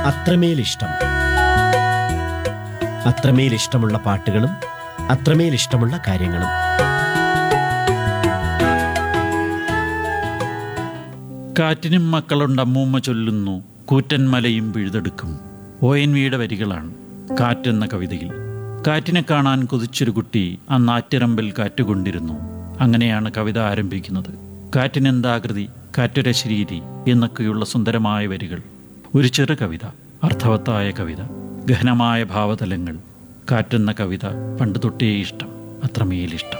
അത്രമേൽ ഇഷ്ടം അത്രമേൽ ഇഷ്ടമുള്ള പാട്ടുകളും അത്രമേൽ ഇഷ്ടമുള്ള കാര്യങ്ങളും കാറ്റിനും മക്കളുണ്ട് അമ്മൂമ്മ ചൊല്ലുന്നു കൂറ്റൻ മലയും പിഴുതെടുക്കും ഒ എൻ വിയുടെ വരികളാണ് കാറ്റെന്ന കവിതയിൽ കാറ്റിനെ കാണാൻ കൊതിച്ചൊരു കുട്ടി അന്ന് ആറ്റിറമ്പിൽ കാറ്റുകൊണ്ടിരുന്നു അങ്ങനെയാണ് കവിത ആരംഭിക്കുന്നത് കാറ്റിനെന്താകൃതി കാറ്റൊരശരീരി എന്നൊക്കെയുള്ള സുന്ദരമായ വരികൾ ഒരു ചെറു കവിത അർത്ഥവത്തായ കവിത ഗഹനമായ ഭാവതലങ്ങൾ കാറ്റെന്ന കവിത പണ്ട് തൊട്ടേ ഇഷ്ടം അത്രമേലിഷ്ടം